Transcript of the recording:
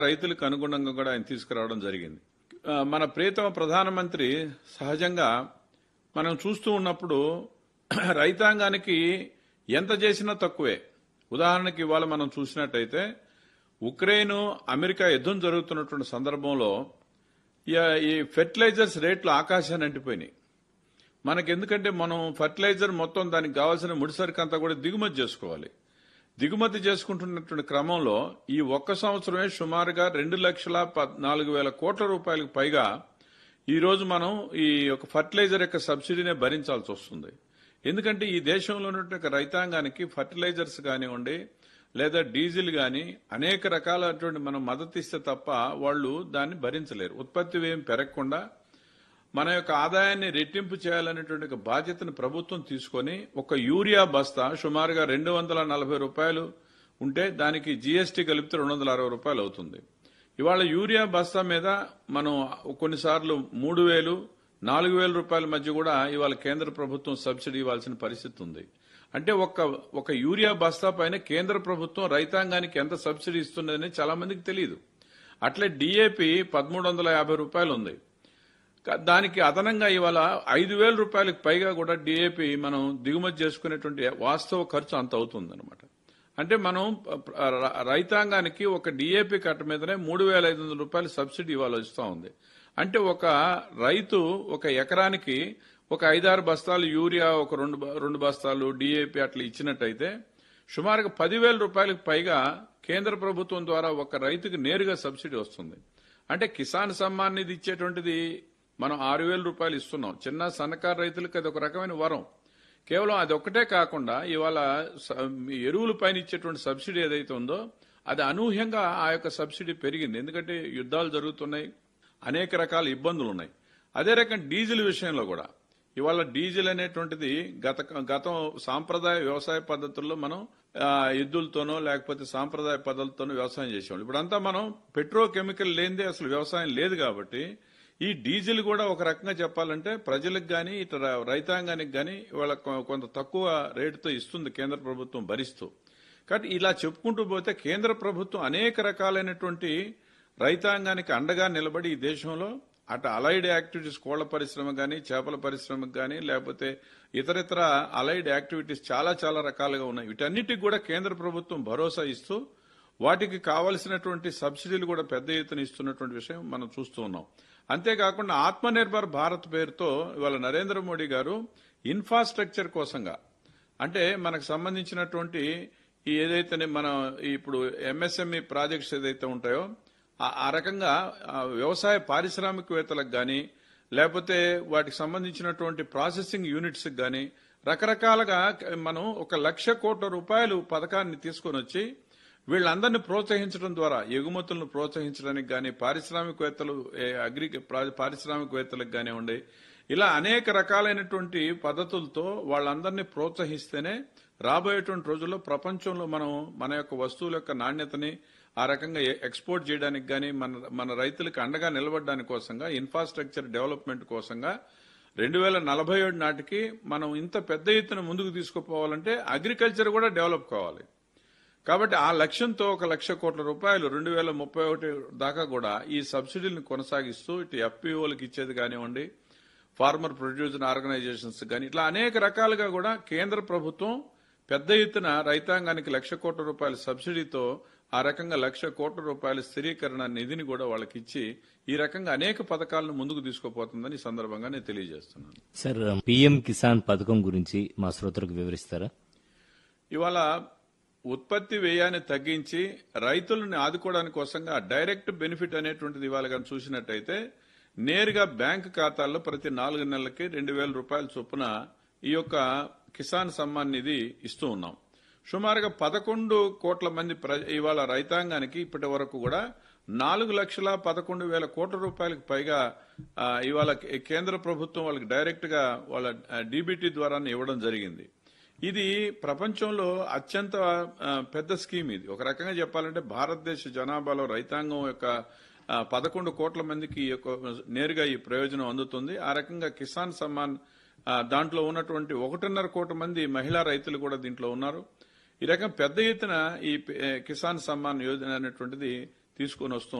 రైతులకు అనుగుణంగా కూడా ఆయన తీసుకురావడం జరిగింది ఆ, మన ప్రియతమ ప్రధానమంత్రి సహజంగా మనం చూస్తూ ఉన్నప్పుడు రైతాంగానికి ఎంత చేసినా తక్కువే ఉదాహరణకి ఇవాళ మనం చూసినట్టయితే ఉక్రెయిన్ అమెరికా యుద్ధం జరుగుతున్నటువంటి సందర్భంలో ఈ- ఈ ఫెర్టిలైజర్స్ రేట్లు ఆకాశాన్ని అంటిపోయినాయి మనకి ఎందుకంటే మనం ఫర్టిలైజర్ మొత్తం దానికి కావాల్సిన ముడిసరికి అంతా కూడా దిగుమతి చేసుకోవాలి దిగుమతి చేసుకుంటున్నటువంటి క్రమంలో ఈ ఒక్క సంవత్సరమే సుమారుగా రెండు లక్షల నాలుగు వేల కోట్ల రూపాయలకు పైగా ఈ రోజు మనం ఈ యొక్క ఫర్టిలైజర్ యొక్క సబ్సిడీనే భరించాల్సి వస్తుంది ఎందుకంటే ఈ దేశంలో ఉన్నటువంటి రైతాంగానికి ఫర్టిలైజర్స్ కానివ్వండి లేదా డీజిల్ గాని అనేక రకాలైనటువంటి మనం మద్దతు ఇస్తే తప్ప వాళ్ళు దాన్ని భరించలేరు ఉత్పత్తి వ్యయం పెరగకుండా మన యొక్క ఆదాయాన్ని రెట్టింపు చేయాలనేటువంటి ఒక బాధ్యతను ప్రభుత్వం తీసుకొని ఒక యూరియా బస్తా సుమారుగా రెండు వందల నలభై రూపాయలు ఉంటే దానికి జీఎస్టీ కలిపితే రెండు వందల అరవై రూపాయలు అవుతుంది ఇవాళ యూరియా బస్తా మీద మనం కొన్నిసార్లు మూడు వేలు నాలుగు వేల రూపాయల మధ్య కూడా ఇవాళ కేంద్ర ప్రభుత్వం సబ్సిడీ ఇవ్వాల్సిన పరిస్థితి ఉంది అంటే ఒక ఒక యూరియా బస్తా పైన కేంద్ర ప్రభుత్వం రైతాంగానికి ఎంత సబ్సిడీ ఇస్తున్నదని చాలా మందికి తెలియదు అట్లే డిఏపి పదమూడు వందల యాభై రూపాయలు ఉంది కా- దానికి అదనంగా ఇవాళ ఐదు వేల రూపాయలకు పైగా కూడా డిఏపి మనం దిగుమతి చేసుకునేటువంటి వాస్తవ ఖర్చు అంత అవుతుంది అనమాట అంటే మనం ప- ర- రైతాంగానికి ఒక డిఏపి కట్ట మీదనే మూడు వేల ఐదు వందల రూపాయలు సబ్సిడీ ఇవాళ వస్తూ ఉంది అంటే ఒక రైతు ఒక ఎకరానికి ఒక ఐదారు బస్తాలు యూరియా ఒక రెండు బ- రెండు బస్తాలు డిఏపి అట్లా ఇచ్చినట్టయితే సుమారుగా పదివేల రూపాయలకు పైగా కేంద్ర ప్రభుత్వం ద్వారా ఒక రైతుకు నేరుగా సబ్సిడీ వస్తుంది అంటే కిసాన్ సమ్మాన్ నిధి ఇచ్చేటువంటిది మనం ఆరు వేల రూపాయలు ఇస్తున్నాం చిన్న సన్నకారు రైతులకు అది ఒక రకమైన వరం కేవలం అది ఒక్కటే కాకుండా ఇవాళ స- ఎరువుల పైన ఇచ్చేటువంటి సబ్సిడీ ఏదైతే ఉందో అది అనూహ్యంగా ఆ యొక్క సబ్సిడీ పెరిగింది ఎందుకంటే యుద్ధాలు జరుగుతున్నాయి అనేక రకాల ఇబ్బందులు ఉన్నాయి అదే రకం డీజిల్ విషయంలో కూడా ఇవాళ డీజిల్ అనేటువంటిది గత గతం సాంప్రదాయ వ్యవసాయ పద్ధతుల్లో మనం ఆ, ఎద్దులతోనో లేకపోతే సాంప్రదాయ పద్ధతులతోనో వ్యవసాయం చేసేవాళ్ళు ఇప్పుడంతా మనం పెట్రోకెమికల్ లేనిదే అసలు వ్యవసాయం లేదు కాబట్టి ఈ డీజిల్ కూడా ఒక రకంగా చెప్పాలంటే ప్రజలకు గాని ఇతర రైతాంగానికి గాని ఇవాళ కొ- కొంత తక్కువ రేటుతో ఇస్తుంది కేంద్ర ప్రభుత్వం భరిస్తూ కాబట్టి ఇలా చెప్పుకుంటూ పోతే కేంద్ర ప్రభుత్వం అనేక రకాలైనటువంటి రైతాంగానికి అండగా నిలబడి ఈ దేశంలో అటు అలైడ్ యాక్టివిటీస్ కోళ్ల పరిశ్రమ కానీ చేపల పరిశ్రమకు కానీ లేకపోతే ఇతరితర అలైడ్ యాక్టివిటీస్ చాలా చాలా రకాలుగా ఉన్నాయి వీటన్నిటికి కూడా కేంద్ర ప్రభుత్వం భరోసా ఇస్తూ వాటికి కావలసినటువంటి సబ్సిడీలు కూడా పెద్ద ఎత్తున ఇస్తున్నటువంటి విషయం మనం చూస్తూ ఉన్నాం అంతేకాకుండా ఆత్మనిర్భర్ భారత్ పేరుతో ఇవాళ నరేంద్ర మోడీ గారు ఇన్ఫ్రాస్ట్రక్చర్ కోసంగా అంటే మనకు సంబంధించినటువంటి ఈ ఏదైతే మన ఇప్పుడు ఎంఎస్ఎంఈ ప్రాజెక్ట్స్ ఏదైతే ఉంటాయో ఆ- ఆ రకంగా ఆ, వ్యవసాయ పారిశ్రామికవేత్తలకు గాని లేకపోతే వాటికి సంబంధించినటువంటి ప్రాసెసింగ్ యూనిట్స్ గాని రకరకాలుగా క- మనం ఒక లక్ష కోట్ల రూపాయలు పథకాన్ని తీసుకొని వచ్చి వీళ్ళందరినీ ప్రోత్సహించడం ద్వారా ఎగుమతులను ప్రోత్సహించడానికి గాని పారిశ్రామికవేత్తలు ఏ, అగ్రి ప్రా- పారిశ్రామికవేత్తలకు కానివ్వండి ఇలా అనేక రకాలైనటువంటి పద్ధతులతో వాళ్ళందరినీ ప్రోత్సహిస్తేనే రాబోయేటువంటి రోజుల్లో ప్రపంచంలో మనం మన యొక్క వస్తువుల యొక్క నాణ్యతని ఆ రకంగా ఎ- ఎక్స్పోర్ట్ చేయడానికి గాని మన మన రైతులకు అండగా నిలబడడానికి కోసంగా ఇన్ఫ్రాస్ట్రక్చర్ డెవలప్మెంట్ కోసంగా రెండు వేల నలభై ఏడు నాటికి మనం ఇంత పెద్ద ఎత్తున ముందుకు తీసుకుపోవాలంటే అగ్రికల్చర్ కూడా డెవలప్ కావాలి కాబట్టి ఆ లక్ష్యంతో ఒక లక్ష కోట్ల రూపాయలు రెండు వేల ముప్పై ఒకటి దాకా కూడా ఈ సబ్సిడీలను కొనసాగిస్తూ ఇటు ఎఫ్పిఓలకు ఇచ్చేది కానివ్వండి ఫార్మర్ ప్రొడ్యూసర్ ఆర్గనైజేషన్స్ కానీ ఇట్లా అనేక రకాలుగా కూడా కేంద్ర ప్రభుత్వం పెద్ద ఎత్తున రైతాంగానికి లక్ష కోట్ల రూపాయల సబ్సిడీతో ఆ రకంగా లక్ష కోట్ల రూపాయల స్థిరీకరణ నిధిని కూడా వాళ్ళకి ఇచ్చి ఈ రకంగా అనేక పథకాలను ముందుకు తీసుకుపోతుందని ఈ సందర్భంగా నేను తెలియజేస్తున్నాను సార్ పిఎం కిసాన్ పథకం గురించి మా శ్రోతలకు వివరిస్తారా ఇవాళ ఉత్పత్తి వ్యయాన్ని తగ్గించి రైతులను ఆదుకోవడానికి కోసంగా డైరెక్ట్ బెనిఫిట్ అనేటువంటిది ఇవాళ కానీ చూసినట్టయితే నేరుగా బ్యాంక్ ఖాతాల్లో ప్రతి నాలుగు నెలలకి రెండు వేల రూపాయల చొప్పున ఈ యొక్క కిసాన్ సమ్మాన్ నిధి ఇస్తూ ఉన్నాం సుమారుగా పదకొండు కోట్ల మంది ప్ర- ఇవాళ రైతాంగానికి ఇప్పటి వరకు కూడా నాలుగు లక్షల పదకొండు వేల కోట్ల రూపాయలకు పైగా ఆ, ఇవాళ కే- కేంద్ర ప్రభుత్వం వాళ్ళకి డైరెక్ట్ గా వాళ్ళ డీబీటీ ద్వారా ఇవ్వడం జరిగింది ఇది ప్రపంచంలో అత్యంత ఆ, పెద్ద స్కీమ్ ఇది ఒక రకంగా చెప్పాలంటే భారతదేశ జనాభాలో రైతాంగం యొక్క ఆ, పదకొండు కోట్ల మందికి ఈ యొక్క నేరుగా ఈ ప్రయోజనం అందుతుంది ఆ రకంగా కిసాన్ సమ్మాన్ ఆ, దాంట్లో ఉన్నటువంటి ఒకటిన్నర కోటి మంది మహిళా రైతులు కూడా దీంట్లో ఉన్నారు ఈ రకం పెద్ద ఎత్తున ఈ పి- ఏ, కిసాన్ సమ్మాన్ యోజన అనేటువంటిది తీసుకొని వస్తూ